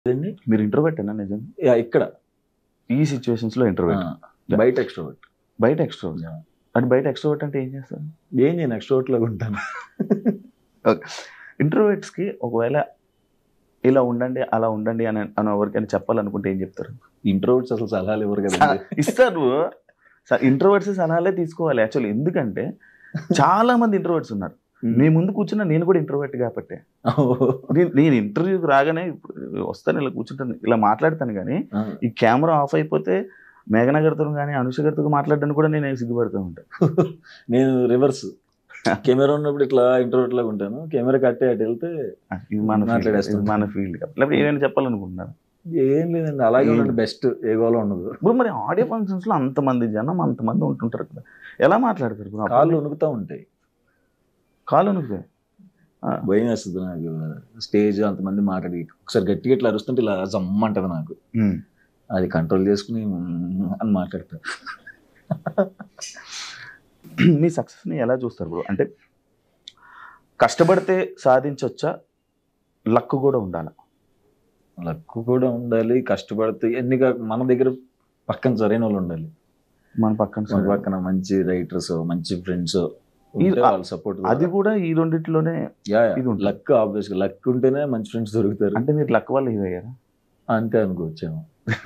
లేదండి మీరు ఇంట్రోవర్ట్ అన్నా నిజం యా, ఇక్కడ ఈ సిచ్యువేషన్స్ లో ఇంట్రోవర్ట్ ఆ, బయట ఎక్స్ట్రోవర్ట్ బయట ఎక్స్ట్రోవర్ట్ అంటే బయట ఎక్స్ట్రోవర్ట్ అంటే ఏం చేస్తారు ఏం నేను ఎక్స్ట్రోవర్ట్ లాగా ఉంటాను ఇంట్రోవర్ట్స్ కి ఒకవేళ ఇలా ఉండండి అలా ఉండండి అని అని ఎవరికైనా చెప్పాలనుకుంటే ఏం చెప్తారు ఇంట్రోవర్ట్స్ అసలు సలహాలు ఇవ్వరు కదండి ఇస్తారు ఇంట్రోవర్ట్స్ సలహాలే తీసుకోవాలి యాక్చువల్లీ ఎందుకంటే చాలా మంది ఇంట్రోవర్ట్స్ ఉన్నారు మీ ముందు కూర్చున్న నేను కూడా ఇంట్రోవర్ట్ కాబట్టి నేను- నేను ఇంటర్వ్యూకి రాగానే ఇప్పుడు వస్తాను ఇలా కూర్చుంటాను ఇలా మాట్లాడతాను కానీ ఆ, ఈ కెమెరా ఆఫ్ అయిపోతే మేఘనా గారితో కానీ అనుష గారితో మాట్లాడడానికి కూడా నేను సిగ్గుపడుతూ ఉంటాను నేను రివర్స్ కెమెరా ఉన్నప్పుడు ఇట్లా ఇంట్రోవర్ట్ లాగా ఉంటాను కెమెరా కట్టే అటు వెళ్తే ఇది మన field, మాట్లాడేస్తాం. ఇది మన ఫీల్డ్ లేకపోతే ఏమైనా చెప్పాలనుకుంటున్నారు ఏం లేదండి అలాగే ఏం- ఉండండి బెస్ట్ ఏ గోల ఉండదు ఇప్పుడు మరి ఆడియో ఫంక్షన్స్ లో అంతమంది జనం అంతమంది ఉంటుంటారు కదా ఎలా మాట్లాడతారు ఇప్పుడు కాళ్ళు వణుకుతా ఉంటాయి కాలు వణుకుతే. భయం వేస్తుంది నాకు స్టేజ్ అంతమంది మాట్లాడి ఒకసారి గట్టిగా ఇట్లా అరుస్తుంటే ఇలా జమ్మంటది నాకు ఉమ్. అది కంట్రోల్ చేసుకుని మ్మ్ అని మాట్లాడతా మీ సక్సెస్ ని ఎలా చూస్తారు బ్రో అంటే కష్టపడితే సాధించవచ్చా లక్ కూడా ఉండాలి లక్ కూడా ఉండాలి కష్టపడితే ఎన్ని కాక- మన దగ్గర పక్కన సరైన వాళ్ళు ఉండాలి మన పక్కన మన సరే. పక్కన మంచి రైటర్స్ మంచి ఫ్రెండ్స్ ఇది- వాళ్ళ సపోర్ట్ అది కూడా ఈ రెండిట్లోనే ఇది ఉంటుంది. లక్ ఆబ్వియస్ గా లక్ ఉంటేనే మంచి ఫ్రెండ్స్ దొరుకుతారు అంటే మీరు లక్ వల్ల హీరో అయ్యారా అంతే అనుకోవచ్చేమో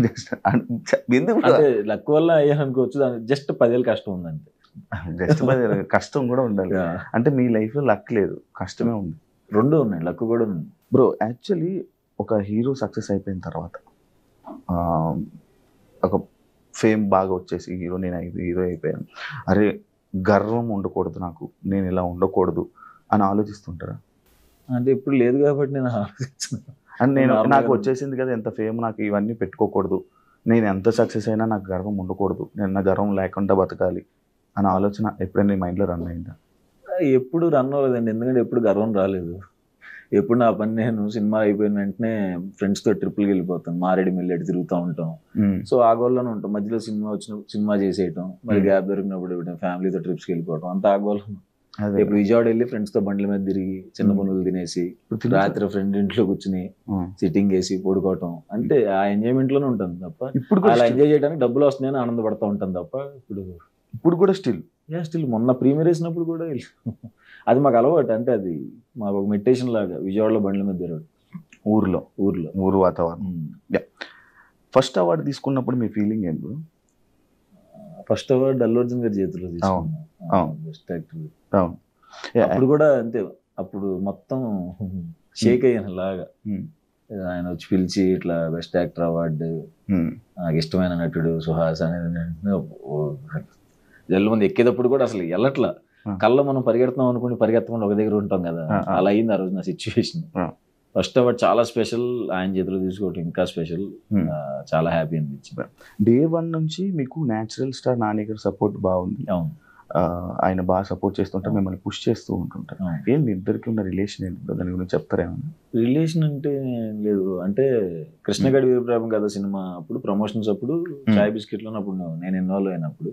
ఎందుకు అంటే లక్ వల్ల అయ్యాను అనుకోవచ్చు దాని జస్ట్ పదేళ్ళు కష్టం ఉందంటే జస్ట్ కష్టం కూడా ఉండాలి అంటే మీ లైఫ్ లో లక్ లేదు కష్టమే ఉంది రెండు ఉన్నాయి లక్ కూడా ఉంది బ్రో యాక్చువల్లీ ఒక హీరో సక్సెస్ అయిపోయిన తర్వాత ఆ, ఒక ఫేమ్ బాగా వచ్చేసి హీరో నేను హీరో అయిపోయాను అరే గర్వం ఉండకూడదు నాకు నేను ఇలా ఉండకూడదు అని ఆలోచిస్తుంటారా అంటే ఇప్పుడు లేదు కాబట్టి నేను ఆలోచిస్తున్నాను అండ్ నేను Normal నాకు గా వచ్చేసింది కదా ఎంత ఫేమ్ నాకు ఇవన్నీ పెట్టుకోకూడదు నేను ఎంత సక్సెస్ అయినా నాకు గర్వం ఉండకూడదు నేను నా గర్వం లేకుండా బతకాలి అనే ఆలోచన ఎప్పుడైనా నీ మైండ్లో రన్ అయిందా ఎప్పుడు రన్ అవ్వలేదండి ఎందుకంటే ఎప్పుడు గర్వం రాలేదు ఎప్పుడు నా పని నేను సినిమా అయిపోయిన వెంటనే ఫ్రెండ్స్ తో ట్రిపుల్కి వెళ్ళిపోతాను మారేడు మిల్లెడు తిరుగుతూ ఉంటాం సో ఆ గోల్లోనే ఉంటాం మధ్యలో సినిమా వచ్చిన సినిమా చేసేయటం మరి Hmm. గ్యాప్ దొరికినప్పుడు ఇవ్వడం ఫ్యామిలీతో ట్రిప్స్కి వెళ్ళిపోవటం అంత ఆ గోల్ అదే ఇప్పుడు విజయవాడ వెళ్ళి ఫ్రెండ్స్ తో బండ్ల మీద తిరిగి చిన్న Hmm. పనులు తినేసి ఇప్పుడు తిను- రాత్రి ఫ్రెండ్ ఇంట్లో కూర్చుని ఆ. సిట్టింగ్ వేసి పడుకోవటం అంటే ఆ ఎంజాయ్మెంట్ లోనే ఉంటాను తప్ప ఇప్పుడు కూడా అలా still- ఎంజాయ్ చేయడానికి డబ్బులు వస్తున్నాయని ఆనందపడతా ఉంటాను తప్ప ఇప్పుడు ఇప్పుడు కూడా స్టిల్ యా స్టిల్ మొన్న ప్రీమియర్ వేసినప్పుడు కూడా వెళ్ళి- అది మాకు అలవాటు అంటే అది మాకు ఒక మెడిటేషన్ లాగా విజయవాడలో బండ్ల మీద తిరగడం ఊర్లో ఊర్లో ఊరు వాతావరణం ఫస్ట్ అవార్డు తీసుకున్నప్పుడు మీ ఫీలింగ్ ఏంటి bro? First award Allu Arjun గారి చేతిలో అవును. తీసుకున్నాను బెస్ట్ యాక్టర్ అవును Yeah. అప్పుడు కూడా అంతే అప్పుడు మొత్తం షేక్ అయ్యాను లాగా Hmm. ఆయన వచ్చి పిలిచి ఇట్లా బెస్ట్ యాక్టర్ అవార్డు Hmm. నాకు ఇష్టమైన నటుడు సుహాస్ అనేది వెంటనే ఓ జల్లు మంది ఎక్కేటప్పుడు కూడా అసలు వెళ్ళట్లా ఆ. కళ్ళ మనం పరిగెడుతున్నాం అనుకుని పరిగెత్తకుండా ఒక దగ్గర ఉంటాం కదా ఆ, ఆ. అలా అయింది ఆ రోజు నా సిచ్యువేషన్ ఆ. ఫస్ట్ అవార్డ్ చాలా స్పెషల్ ఆయన చేతిలో తీసుకోవటం ఇంకా స్పెషల్ Hmm. చాలా హ్యాపీ అనిపించింది డే వన్ నుంచి మీకు న్యాచురల్ స్టార్ నాని గారి సపోర్ట్ బాగుంది అవును ఆ, ఆయన బాగా సపోర్ట్ చేస్తుంటారు అవును. మిమ్మల్ని పుష్ చేస్తూ ఉంటుంటారు అవును. ఏం మీ ఇద్దరికి ఉన్న రిలేషన్ ఏంటి bro? దాని గురించి చెప్తారేమన్నా రిలేషన్ అంటే ఏం లేదు అంటే కృష్ణగడి వీరప్రాభం కదా సినిమా అప్పుడు ప్రమోషన్స్ అప్పుడు చాయ్ బిస్కెట్లో అప్పుడు నేను ఇన్వాల్వ్ అయినప్పుడు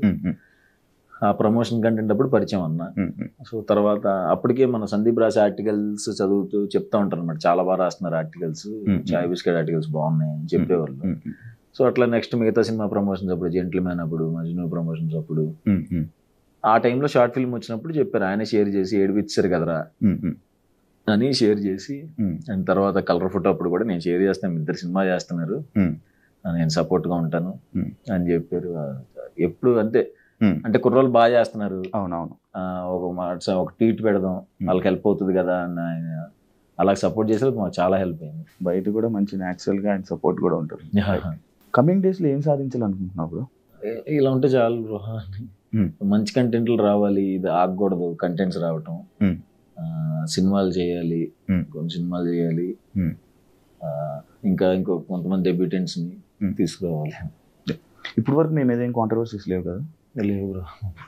ఆ ప్రమోషన్ కంటెంట్ అప్పుడు పరిచయం అన్న సో తర్వాత అప్పటికే మన సందీప్ రాసే ఆర్టికల్స్ చదువుతూ చెప్తా ఉంటారు అనమాట చాలా బాగా రాస్తున్నారు ఆర్టికల్స్ Mm. చాయ్ బిస్కెట్ ఆర్టికల్స్ బాగున్నాయి అని చెప్పేవాళ్ళు సో అట్లా నెక్స్ట్ మిగతా సినిమా ప్రమోషన్స్ అప్పుడు జెంట్లమ్యాన్ అప్పుడు మజ్ను ప్రమోషన్స్ అప్పుడు ఆ టైంలో షార్ట్ ఫిల్మ్ వచ్చినప్పుడు చెప్పారు ఆయన షేర్ చేసి ఏడిపించారు కదరా అని షేర్ చేసి అండ్ తర్వాత కలర్ ఫోటో అప్పుడు కూడా నేను షేర్ చేస్తాను ఇద్దరు సినిమా చేస్తున్నారు Hmm. నేను support గా ఉంటాను Hmm. అని చెప్పారు ఆ, ఎప్పుడు అంతే అంటే కుర్రోళ్ళు బాగా చేస్తున్నారు అవునవును ఆ, ఒక మాట ఒక ట్వీట్ పెడదాం వాళ్ళకి హెల్ప్ అవుతుంది కదా అని ఆయన అలా సపోర్ట్ చేసేది మాకు చాలా హెల్ప్ అయింది బయట కూడా మంచి న్యాచురల్ గా ఆయన సపోర్ట్ కూడా ఉంటారు కమింగ్ డేస్ లో ఏం సాధించాలనుకుంటున్నావు బ్రో ఏ- ఇలా ఉంటే చాలు బ్రో Hmm. మంచి కంటెంట్లు రావాలి ఇది ఆగకూడదు కంటెంట్స్ రావటం Hmm. ఆ, సినిమాలు చేయాలి Hmm. కొన్ని సినిమాలు చేయాలి Hmm. ఆ, ఇంకా ఇంకో కొంతమంది డెబ్యూటెంట్స్ ని Hmm. తీసుకురావాలి ఇప్పుడు వరకు నేను ఏదేం కాంట్రవర్సీస్ లేవు కదా లేవు బ్రో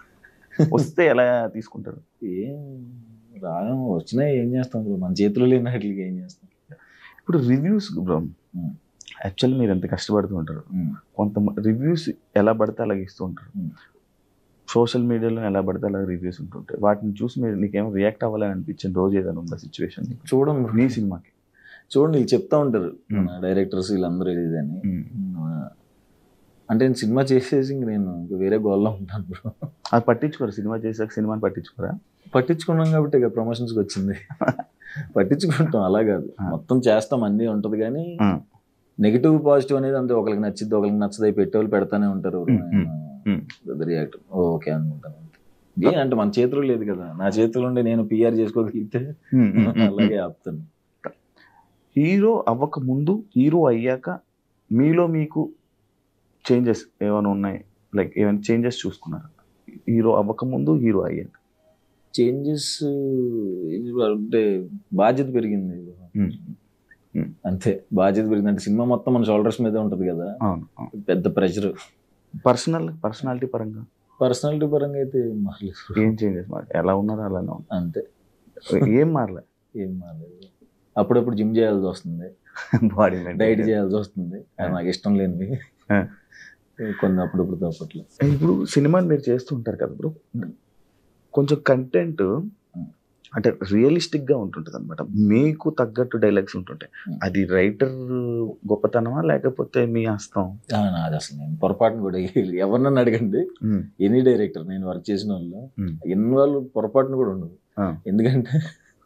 వస్తే ఎలా తీసుకుంటారు ఏం రాయం వచ్చినా ఏం చేస్తాం బ్రో మన చేతిలో లేని వాటికి ఏం చేస్తాం ఇప్పుడు రివ్యూస్ బ్రో Hmm. యాక్చువల్లీ మీరు ఎంత కష్టపడుతూ ఉంటారు Hmm. కొంత రివ్యూస్ ఎలా పడితే అలాగ ఇస్తూ ఉంటారు Hmm. సోషల్ మీడియాలో ఎలా పడితే అలా రివ్యూస్ ఉంటుంటాయి వాటిని చూసి మీరు నీకేమో రియాక్ట్ అవ్వాలని అనిపించిన రోజు ఏదైనా ఉందా సిచ్యువేషన్ చూడం bro. నీ సినిమాకి చూడండి వీళ్ళు చెప్తా ఉంటారు Hmm. డైరెక్టర్స్ వీళ్ళందరూ ఇదని ఉమ్. అంటే నేను సినిమా చేసేసి ఇంక నేను ఇంక వేరే గోల్లో ఉంటాను బ్రో అది పట్టించుకోరు సినిమా చేసాక సినిమాని పట్టించుకోరా పట్టించుకున్నాం కాబట్టి ఇక ప్రమోషన్స్కి వచ్చింది పట్టించుకుంటాం అలా కాదు Ah. మొత్తం చేస్తాం అన్నీ ఉంటది కానీ Ah. నెగిటివ్ పాజిటివ్ అనేది అంతే ఒకరికి నచ్చిద్ది ఒకరికి నచ్చదు అవి పెట్టేవాళ్ళు పెడతానే ఉంటారు Hmm, Hmm. రియాక్ట్ ఓకే అనుకుంటాను అంతే. ఏ అంటే మన చేతిలో లేదు కదా నా చేతిలో ఉండి నేను పిఆర్ చేసుకోగలిగితే ఉమ్, ఉమ్, ఉమ్, ఉమ్. అలాగే ఆపుతాను హీరో అవ్వక ముందు హీరో అయ్యాక మీలో మీకు చేంజెస్ ఏమైనా ఉన్నాయి లైక్ ఏమైనా చేంజెస్ చూసుకున్నారు హీరో అవ్వక ముందు హీరో అయ్యాక చేంజెస్ అంటే బాధ్యత పెరిగింది అంతే బాధ్యత పెరిగింది అంటే సినిమా మొత్తం మన షోల్డర్స్ మీద ఉంటది కదా అవును అవును పెద్ద ప్రెషర్ పర్సనల్ పర్సనాలిటీ పరంగా పర్సనాలిటీ పరంగా అయితే ఏం మారలేదు ఏం చేంజెస్ మారు ఎలా ఉన్నారో అలానే ఉన్నారు అంతే ఏం మారలే ఏం మారలేదు అప్పుడప్పుడు జిమ్ చేయాల్సి వస్తుంది బాడీ డైట్ చేయాల్సి వస్తుంది అది నాకు ఇష్టం లేనివి ఆ. కొన్ని అప్పుడప్పుడు తప్పట్లు ఇప్పుడు సినిమాని మీరు చేస్తూ ఉంటారు కదా బ్రో కొంచెం కంటెంట్ అంటే రియలిస్టిక్ గా ఉంటుంటుంది అనమాట మీకు తగ్గట్టు డైలాగ్స్ ఉంటుంటాయి Hmm. అది రైటర్ గొప్పతనమా లేకపోతే మీ హస్తం ఆ, నాది అసలు నేను పొరపాటును కూడా వేయలేదు. ఎవరినన్నా అడగండి ఎనీ డైరెక్టర్ నేను వర్క్ చేసిన వాళ్ళు Hmm. ఇన్వాల్వ్ పొరపాటును కూడా ఉండదు ఆ. ఎందుకంటే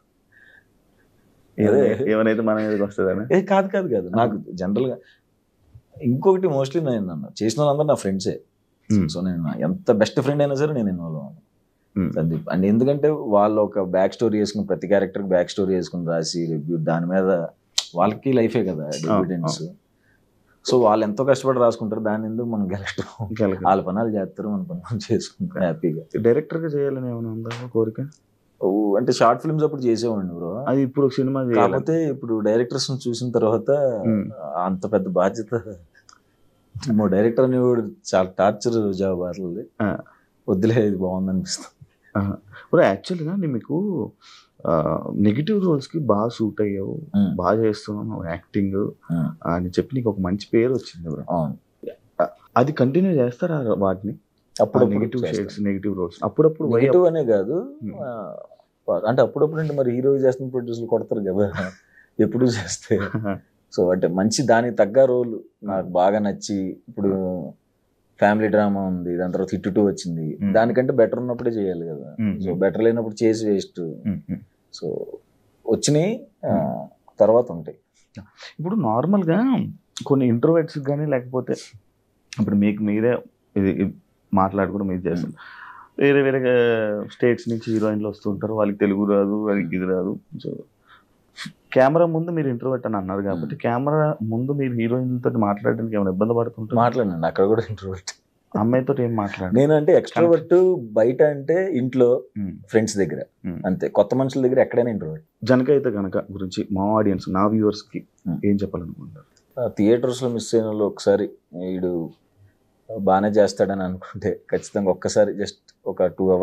ఏమై- ఏమైనా మన మీదకి వస్తుందని ఏ కాదు కాదు కాదు నాకు జనరల్ గా ఇంకొకటి మోస్ట్లీ నేను అన్న చేసిన వాళ్ళందరూ నా ఫ్రెండ్సే Hmm. సో నేను నా- ఎంత బెస్ట్ ఫ్రెండ్ అయినా సరే నేను ఇన్వాల్వ్ అవ్వను Hmm. సందీప్ అండ్ ఎందుకంటే వాళ్ళు ఒక బ్యాక్ స్టోరీ వేసుకుని ప్రతి క్యారెక్టర్ బ్యాక్ స్టోరీ వేసుకుని రాసి రివ్యూ దాని మీద వాళ్ళకి లైఫే కదా డివిడెన్స్ సో వాళ్ళు ఎంతో కష్టపడి రాసుకుంటారు దాని ఎందుకు మనం గెలవడం వాళ్ళ పనాలు చేస్తారు మన పని మనం చేసుకుంటాం హ్యాపీగా డైరెక్టర్ గా చేయాలని ఏమైనా ఉందా కోరిక ఓ, అంటే షార్ట్ ఫిల్మ్స్ అప్పుడు చేసేవాడిని బ్రో అది ఇప్పుడు సినిమా చేయాలి కాకపోతే ఇప్పుడు డైరెక్టర్స్ చూసిన తర్వాత Hmm. అంత పెద్ద బాధ్యత మా డైరెక్టర్ అనేవాడు చాలా టార్చర్ జాబ్ అసలు Ah. వద్దులే ఇది బాగుంది అనిపిస్తుంది ఇప్పుడు యాక్చువల్గా నేను మీకు నెగిటివ్ రోల్స్ కి బాగా సూట్ అయ్యావు Hmm. బాగా చేస్తున్నావు యాక్టింగ్ Hmm. అని చెప్పి నీకు ఒక మంచి పేరు వచ్చింది బ్రో అవును అది కంటిన్యూ చేస్తారా వాటిని అప్పుడు నెగిటివ్ షేడ్స్ నెగిటివ్ రోల్స్ అప్పుడప్పుడు వై నెగిటివ్ అనే కాదు Hmm. ఆ, అంటే అప్పుడప్పుడు అంటే మరి హీరో చేస్తున్న ప్రొడ్యూసర్లు కొడతారు కదా ఎప్పుడు చేస్తే సో అంటే మంచి దానికి తగ్గ రోల్ నాకు బాగా నచ్చి ఇప్పుడు ఫ్యామిలీ డ్రామా ఉంది దాని తర్వాత హిట్ టూ వచ్చింది Hmm. దానికంటే బెటర్ ఉన్నప్పుడే చేయాలి కదా Hmm. సో బెటర్ లేనప్పుడు చేసి వేస్ట్ Hmm, hmm. సో వచ్చినాయి ఆ, తర్వాత ఉంటాయి ఇప్పుడు నార్మల్గా కొన్ని ఇంట్రోవర్ట్స్ కానీ లేకపోతే ఇప్పుడు మీకు మీరే ఇది ఇది మాట్లాడుకుని మీరు చేస్తారు వేరే వేరే స్టేట్స్ నుంచి హీరోయిన్లు వస్తుంటారు వాళ్ళకి తెలుగు రాదు వాళ్ళకి ఇది రాదు సో కెమెరా ముందు మీరు ఇంట్రోవర్ట్ అని అన్నారు కాబట్టి కెమెరా ముందు మీరు హీరోయిన్లతో మాట్లాడడానికి ఏమైనా ఇబ్బంది పడుతుంటారు మాట్లాడండి అక్కడ కూడా ఇంట్రోవర్ట్ అమ్మాయితో ఏం మాట్లాడు నేను అంటే ఎక్స్ట్రోవర్ట్ బయట అంటే ఇంట్లో Hmm. ఫ్రెండ్స్ దగ్గర Hmm. అంతే కొత్త మనుషుల దగ్గర ఎక్కడైనా ఇంట్రోవర్ట్ జనక అయితే కనుక గురించి మా ఆడియన్స్ నా వ్యూవర్స్ కి Hmm. ఏం చెప్పాలనుకుంటారు థియేటర్స్ లో మిస్ అయిన వాళ్ళు ఒకసారి వీడు బాగానే చేస్తాడని అనుకుంటే ఖచ్చితంగా ఒక్కసారి జస్ట్ ఒక టూ అవర్స్